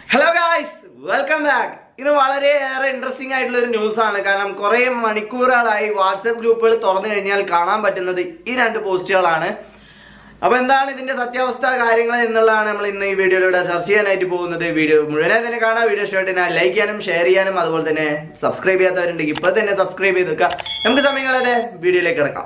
hello guys welcome back ഇത് വളരെയേറെ interesting ആയിട്ടുള്ള ഒരു ന്യൂസ് ആണ് കാരണം കുറെ മണിക്കൂറുകളായി വാട്സപ്പ് ഗ്രൂപ്പുകൾ തുറന്നു കഴിഞ്ഞാൽ കാണാൻ പറ്റുന്നത് ഈ രണ്ട് പോസ്റ്റുകളാണ് അപ്പൊ എന്താണ് ഇതിന്റെ സത്യാവസ്ഥ കാര്യങ്ങൾ എന്നുള്ളതാണ് നമ്മൾ ഇന്ന് ഈ വീഡിയോയിലൂടെ ചർച്ച ചെയ്യാനായിട്ട് പോകുന്നത് വീഡിയോ മുഴുവനായി തന്നെ കാണാം വീഡിയോ ഇഷ്ടമായിട്ട് ലൈക്ക് ചെയ്യാനും ഷെയർ ചെയ്യാനും അതുപോലെ തന്നെ സബ്സ്ക്രൈബ് ചെയ്യാത്തവരുണ്ടെങ്കിൽ ഇപ്പൊ തന്നെ സബ്സ്ക്രൈബ് ചെയ്ത് വെക്കുക നമുക്ക് സമയങ്ങളെ വീഡിയോയിലേക്ക് കിടക്കാം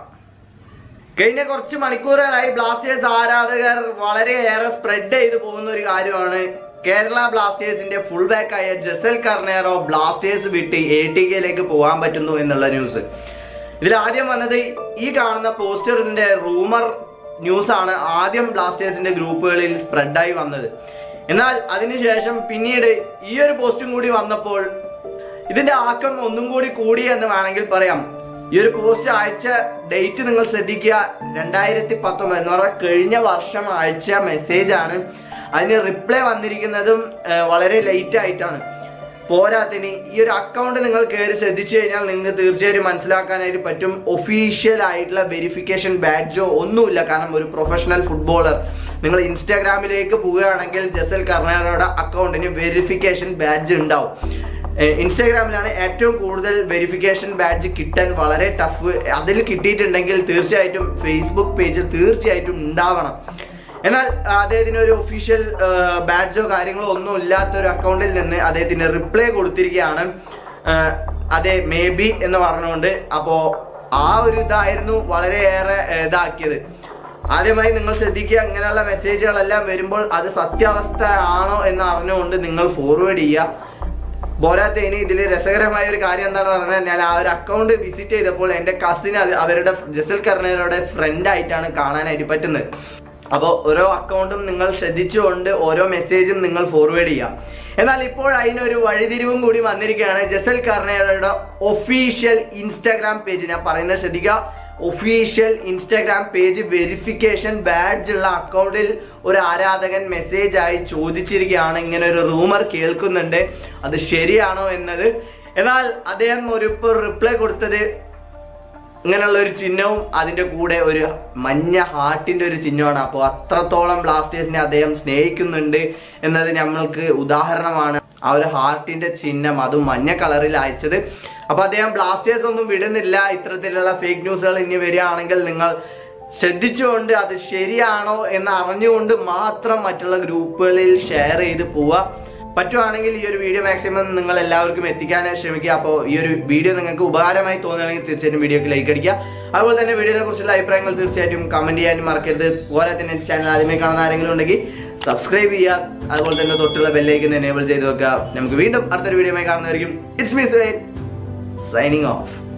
കഴിഞ്ഞ കുറച്ച് മണിക്കൂറുകളായി ബ്ലാസ്റ്റേഴ്സ് ആരാധകർ വളരെയേറെ സ്പ്രെഡ് ചെയ്തു പോകുന്ന ഒരു കാര്യമാണ് കേരള ബ്ലാസ്റ്റേഴ്സിന്റെ ഫുൾ ബാക്ക് ആയ ജസൽ കർണേറോ ബ്ലാസ്റ്റേഴ്സ് വിട്ട് എ ടി കെയിലേക്ക് പോകാൻ പറ്റുന്നു എന്നുള്ള ന്യൂസ് ഇതിൽ ആദ്യം വന്നത് ഈ കാണുന്ന പോസ്റ്ററിന്റെ റൂമർ ന്യൂസ് ആണ് ആദ്യം ബ്ലാസ്റ്റേഴ്സിന്റെ ഗ്രൂപ്പുകളിൽ സ്പ്രെഡായി വന്നത് എന്നാൽ അതിനുശേഷം പിന്നീട് ഈ ഒരു പോസ്റ്റും കൂടി വന്നപ്പോൾ ഇതിന്റെ ആക്കം ഒന്നും കൂടി കൂടി എന്ന് വേണമെങ്കിൽ പറയാം ഈ ഒരു പോസ്റ്റ് അയച്ച ഡേറ്റ് നിങ്ങൾ ശ്രദ്ധിക്കുക രണ്ടായിരത്തി പത്തൊമ്പത് എന്ന് പറഞ്ഞാൽ കഴിഞ്ഞ വർഷം അയച്ച മെസ്സേജ് ആണ് അതിന് റിപ്ലൈ വന്നിരിക്കുന്നതും ആ, വളരെ ലേറ്റ് ആയിട്ടാണ് പോരാത്തിന് ഈ ഒരു അക്കൗണ്ട് നിങ്ങൾ കയറി ശ്രദ്ധിച്ചു കഴിഞ്ഞാൽ നിങ്ങൾക്ക് തീർച്ചയായും മനസ്സിലാക്കാനായിട്ട് പറ്റും ഒഫീഷ്യൽ ആയിട്ടുള്ള വെരിഫിക്കേഷൻ ബാഡ്ജോ ഒന്നുമില്ല കാരണം ഒരു പ്രൊഫഷണൽ ഫുട്ബോളർ നിങ്ങൾ ഇൻസ്റ്റാഗ്രാമിലേക്ക് പോവുകയാണെങ്കിൽ ജസൽ കർണാടകയുടെ അക്കൗണ്ടിന് വെരിഫിക്കേഷൻ ബാഡ്ജ് ഉണ്ടാവും ഏഹ് ഇൻസ്റ്റാഗ്രാമിലാണ് ഏറ്റവും കൂടുതൽ വെരിഫിക്കേഷൻ ബാഡ്ജ് കിട്ടാൻ വളരെ ടഫ് അതിൽ കിട്ടിയിട്ടുണ്ടെങ്കിൽ തീർച്ചയായിട്ടും ഫേസ്ബുക്ക് പേജിൽ തീർച്ചയായിട്ടും ഉണ്ടാവണം എന്നാൽ അദ്ദേഹത്തിന് ഒരു ഒഫീഷ്യൽ ബാഡ്ജോ കാര്യങ്ങളോ ഒന്നും ഇല്ലാത്ത ഒരു അക്കൗണ്ടിൽ നിന്ന് അദ്ദേഹത്തിന് റിപ്ലൈ കൊടുത്തിരിക്കുകയാണ് ആഹ് അതെ മേ ബി എന്ന് പറഞ്ഞുകൊണ്ട് അപ്പോ ആ ഒരു ഇതായിരുന്നു വളരെയേറെ ഏഹ് ഇതാക്കിയത് ആദ്യമായി നിങ്ങൾ ശ്രദ്ധിക്കുക ഇങ്ങനെയുള്ള മെസ്സേജുകളെല്ലാം വരുമ്പോൾ അത് സത്യാവസ്ഥ ആണോ എന്ന് അറിഞ്ഞുകൊണ്ട് നിങ്ങൾ ഫോർവേഡ് ചെയ്യുക പോരാത്തതിന് ഇതിൽ രസകരമായ ഒരു കാര്യം എന്താണെന്ന് പറഞ്ഞാൽ ഞാൻ ആ ഒരു അക്കൗണ്ട് വിസിറ്റ് ചെയ്തപ്പോൾ എൻ്റെ കസിൻ അത് അവരുടെ ജസൽ കർണയുടെ ഫ്രണ്ട് ആയിട്ടാണ് കാണാനായിട്ട് പറ്റുന്നത് അപ്പോൾ ഓരോ അക്കൗണ്ടും നിങ്ങൾ ശ്രദ്ധിച്ചുകൊണ്ട് ഓരോ മെസ്സേജും നിങ്ങൾ ഫോർവേഡ് ചെയ്യാം എന്നാൽ ഇപ്പോൾ അതിനൊരു വഴിതിരിവും കൂടി വന്നിരിക്കുകയാണ് ജസൽ കർണയുടെ ഒഫീഷ്യൽ ഇൻസ്റ്റാഗ്രാം പേജ് ഞാൻ പറയുന്നത് ശ്രദ്ധിക്കുക official Instagram page verification badge ഉള്ള അക്കൗണ്ടിൽ ഒരു ആരാധകൻ മെസ്സേജ് ആയി ചോദിച്ചിരിക്കുകയാണ് ഇങ്ങനെ ഒരു റൂമർ കേൾക്കുന്നുണ്ട് അത് ശരിയാണോ എന്നത് എന്നാൽ അദ്ദേഹം ഒരു ഇപ്പോൾ റിപ്ലൈ കൊടുത്തത് ഇങ്ങനെയുള്ള ഒരു ചിഹ്നവും അതിന്റെ കൂടെ ഒരു മഞ്ഞ ഹാർട്ടിന്റെ ഒരു ചിഹ്നമാണ് അപ്പോൾ അത്രത്തോളം ബ്ലാസ്റ്റേഴ്സിനെ അദ്ദേഹം സ്നേഹിക്കുന്നുണ്ട് എന്നത് നമ്മൾക്ക് ഉദാഹരണമാണ് ആ ഒരു ഹാർട്ടിന്റെ ചിഹ്നം അതും മഞ്ഞ കളറിൽ അയച്ചത് അപ്പൊ അദ്ദേഹം ബ്ലാസ്റ്റേഴ്സ് ഒന്നും വിടുന്നില്ല ഇത്തരത്തിലുള്ള ഫേക്ക് ന്യൂസുകൾ ഇനി വരികയാണെങ്കിൽ നിങ്ങൾ ശ്രദ്ധിച്ചുകൊണ്ട് അത് ശരിയാണോ എന്ന് അറിഞ്ഞുകൊണ്ട് മാത്രം മറ്റുള്ള ഗ്രൂപ്പുകളിൽ ഷെയർ ചെയ്ത് പോവുക പറ്റുവാണെങ്കിൽ ഈ ഒരു വീഡിയോ മാക്സിമം നിങ്ങൾ എല്ലാവർക്കും എത്തിക്കാനായി ശ്രമിക്കുക അപ്പോൾ ഈ ഒരു വീഡിയോ നിങ്ങൾക്ക് ഉപകാരമായി തോന്നുകയാണെങ്കിൽ തീർച്ചയായിട്ടും വീഡിയോക്ക് ലൈക്ക് അടിക്കുക അതുപോലെ തന്നെ വീഡിയോനെ കുറിച്ചുള്ള അഭിപ്രായങ്ങൾ തീർച്ചയായിട്ടും കമന്റ് ചെയ്യാനും മറക്കരുത് പോരാ തന്നെ ചാനൽ ആദ്യമേ കാണുന്ന ആരെങ്കിലും ഉണ്ടെങ്കിൽ സബ്സ്ക്രൈബ് ചെയ്യുക അതുപോലെ തന്നെ തൊട്ടുള്ള ബെല്ലൈക്കൻ എനേബിൾ ചെയ്ത് വെക്കുക നമുക്ക് വീണ്ടും അടുത്തൊരു വീഡിയോ കാണുന്നതായിരിക്കും ഇറ്റ്സ് മീ സൈനിങ് ഓഫ്